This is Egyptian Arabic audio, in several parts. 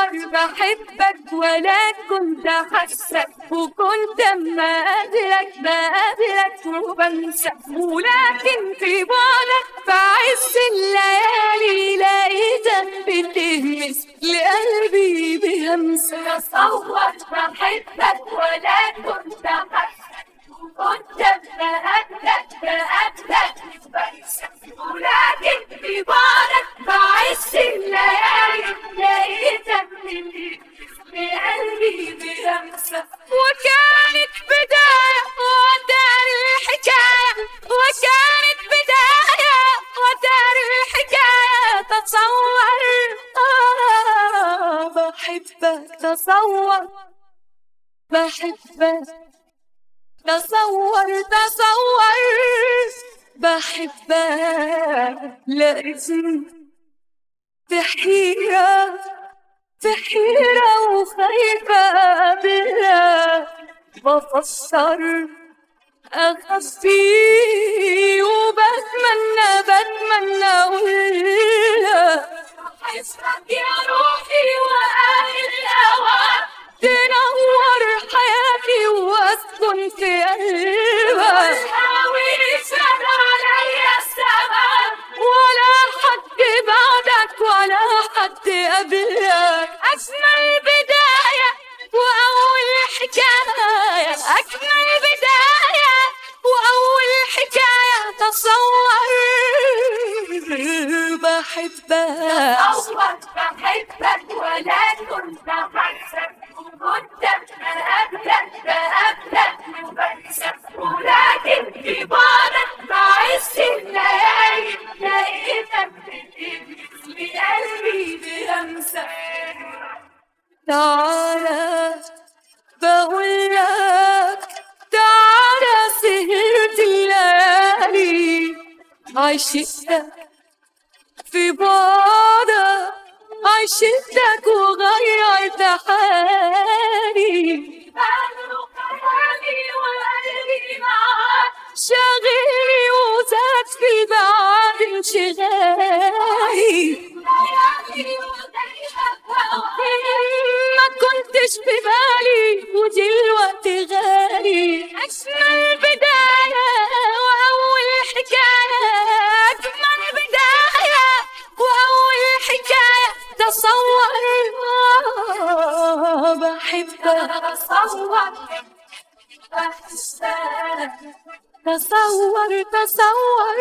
بتصور بحبك ولا كنت حاسك وكنت اما قابلك بقابلك وبنسى ولكن في بعدك في عز الليالي لقيتك بتهمس لقلبي بهمسة تصور بحبك ولا كنت حاسك وكنت بقابلك بقابلك بنسى ولكن في بعدك بعز الليالي لقيتك من بقلبي بلمسة وكانت بداية ودار الحكاية وكانت بداية ودار الحكاية تصور آه بحبك تصور بحبك تصور تصور بحبك لا اسم في حيرة في حيرة وخايفة بالله بفسر أخفي وبتمنى بتمنى أقولها حسبك يا روحي وأهل الهوى تنور حياتي وأسكن في قلبها والهاوي يشهد عليا السماء ولا حد بعدك ولا حد قبلك أجمل بداية وأول حكاية أجمل بداية وأول حكاية تصور بحبك تصور بحبك ولا كنت حاسك وكنت بقابلك بقابلك وبنسى ولكن في بعدك بعز الليالي لقيتك بتلمس لقلبي بلمسة تعالى بقول لك تعالى سهرت الليالي عشقتك في بعدك عشقتك وغيرت حالي بقلب كلامي وقلبي معاك شاغلني وزاد في بعد انشغالي ليالي ودايما هواك ما كنتش في بالي ودلوقتي غالي أجمل بداية وأول حكاية أجمل بداية وأول حكاية تصور آه، بحبك تصور بحسك تصور تصور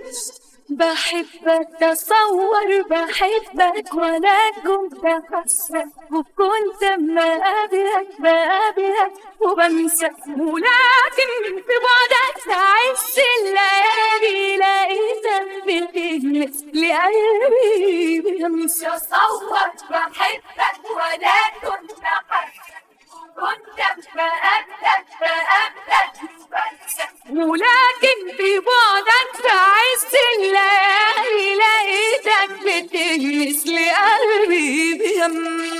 بحبك تصور بحبك ولا كنت حاسك وكنت اما قابلك بقابلك وبنسى ولكن في بعدك عز الليالي لقيتك بتهمس لقلبي بيمسى تصور بحبك ولا كنت حاسك كنت بقابلك بقابلك بنسى ولكن في بعدك في عز الليالي لقيتك بتهمس لقلبي بيمسى